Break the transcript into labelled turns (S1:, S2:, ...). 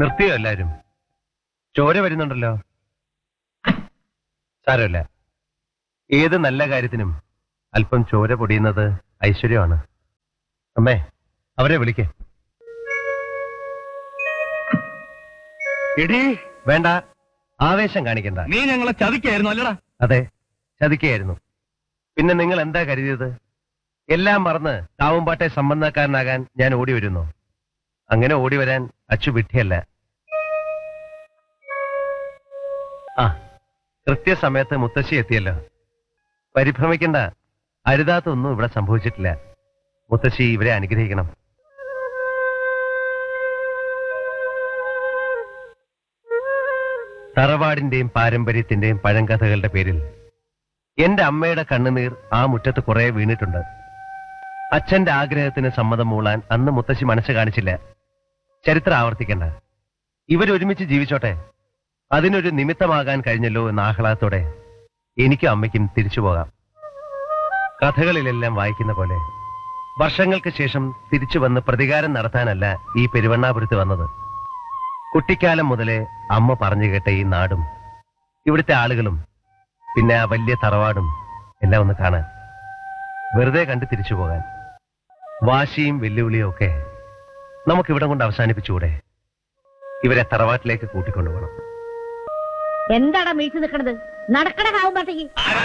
S1: നിർത്തിയോ എല്ലാരും ചോര വരുന്നുണ്ടല്ലോ സാരമില്ല ഏത് നല്ല കാര്യത്തിനും അല്പം ചോര പൊടിയുന്നത് ഐശ്വര്യമാണ് അമ്മേ അവരെ വിളിക്കേ
S2: എടീ
S1: വേണ്ട ആവേശം കാണിക്കണ്ട
S2: നീ ഞങ്ങളെ ചതിക്കായിരുന്നു അല്ലടാ
S1: അതെ ചതിക്കുകയായിരുന്നു പിന്നെ നിങ്ങൾ എന്താ കരുതിയത് എല്ലാം മറന്ന് കാവുംപാട്ടെ സംബന്ധക്കാരനാകാൻ ഞാൻ ഓടി വരുന്നു അങ്ങനെ ഓടി വരാൻ അച്ചു വിട്ടിയല്ല ആ കൃത്യസമയത്ത് മുത്തശ്ശി എത്തിയല്ലോ പരിഭ്രമിക്കണ്ട അരുതാത്തൊന്നും ഇവിടെ സംഭവിച്ചിട്ടില്ല മുത്തശ്ശി ഇവരെ അനുഗ്രഹിക്കണം തറവാടിന്റെയും പാരമ്പര്യത്തിന്റെയും പഴങ്കഥകളുടെ പേരിൽ എന്റെ അമ്മയുടെ കണ്ണുനീർ ആ മുറ്റത്ത് കുറെ വീണിട്ടുണ്ട് അച്ഛന്റെ ആഗ്രഹത്തിന് സമ്മതം മൂളാൻ അന്ന് മുത്തശ്ശി മനസ്സ് കാണിച്ചില്ല ചരിത്രം ആവർത്തിക്കണ്ട ഇവരൊരുമിച്ച് ജീവിച്ചോട്ടെ അതിനൊരു നിമിത്തമാകാൻ കഴിഞ്ഞല്ലോ എന്ന ആഹ്ലാദത്തോടെ എനിക്കും അമ്മയ്ക്കും തിരിച്ചു പോകാം കഥകളിലെല്ലാം വായിക്കുന്ന പോലെ വർഷങ്ങൾക്ക് ശേഷം തിരിച്ചു വന്ന് പ്രതികാരം നടത്താനല്ല ഈ പെരുവണ്ണാപുരത്ത് വന്നത് കുട്ടിക്കാലം മുതലേ അമ്മ പറഞ്ഞു കേട്ട ഈ നാടും ഇവിടുത്തെ ആളുകളും പിന്നെ ആ വലിയ തറവാടും എല്ലാം ഒന്ന് കാണാൻ വെറുതെ കണ്ട് തിരിച്ചു പോകാൻ വാശിയും വെല്ലുവിളിയും ഒക്കെ നമുക്കിവിടം കൊണ്ട് അവസാനിപ്പിച്ചുകൂടെ ഇവരെ തറവാട്ടിലേക്ക് കൂട്ടിക്കൊണ്ടുപോകണം
S3: എന്താടാ മീച്ചു നിൽക്കണത് നടക്കണ കാവുമ്പോഴത്തേക്ക്